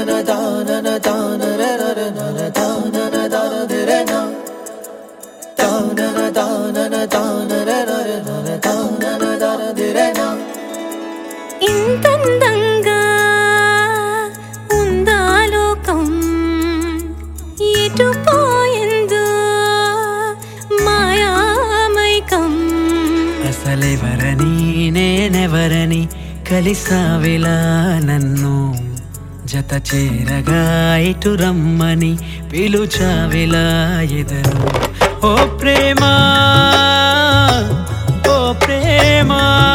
ఇంతందంగా ఉందా లోకం ఎటు పోయిందో మాయామైకం అసలెవరని నేనెవరని కలిసావిలా నన్ను జత చేరగా ఇటు రమ్మని పిలుచావిలా ఎదను ఓ ప్రేమ ఓ ప్రేమ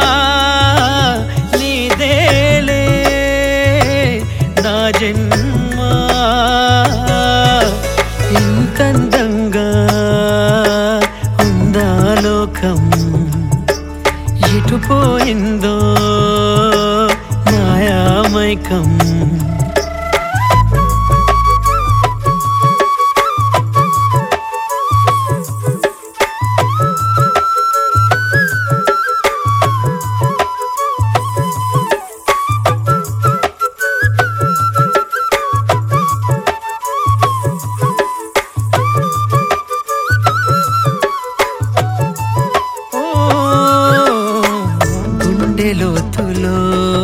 నీదేలే నా జన్మ ఇంతందంగా ఉందా లోకం ఎటు పోయిందో మాయామైకం ఓ, గుండె లోతులో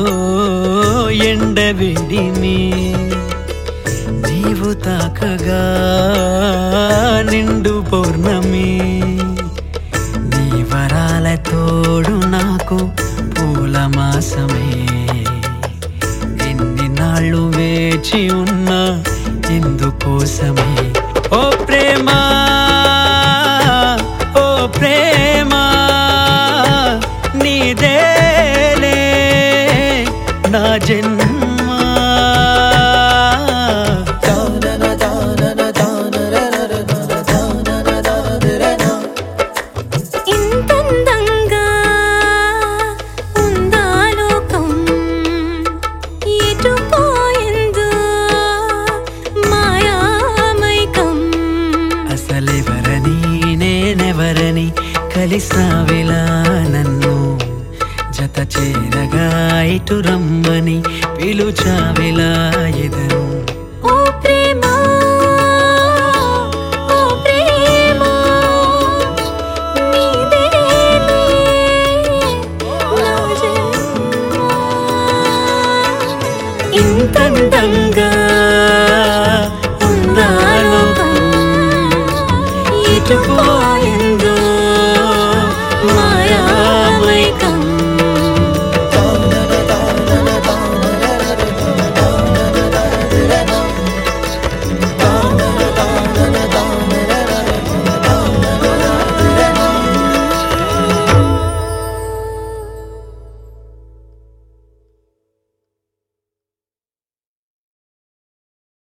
ఎండవేడిని నీవు తాకగా నిండు పౌర్ణమి నీ వరాల తోడు నాకు పూల మాసమే ఎన్ని నాళ్ళు వేచి ఉన్నా ఎందుకోసమే ఓ ప్రేమ ఓ ప్రేమ నీదేలే నా జన్మ ఇంతందంగా ఉందా లోకం ఎటు పోయిందో మాయామైకం అసలెవరని నేనెవరని కలిసావిలా నన్ను జత చేరగా ఇటు రమ్మని పిలుచావిలా ఎదను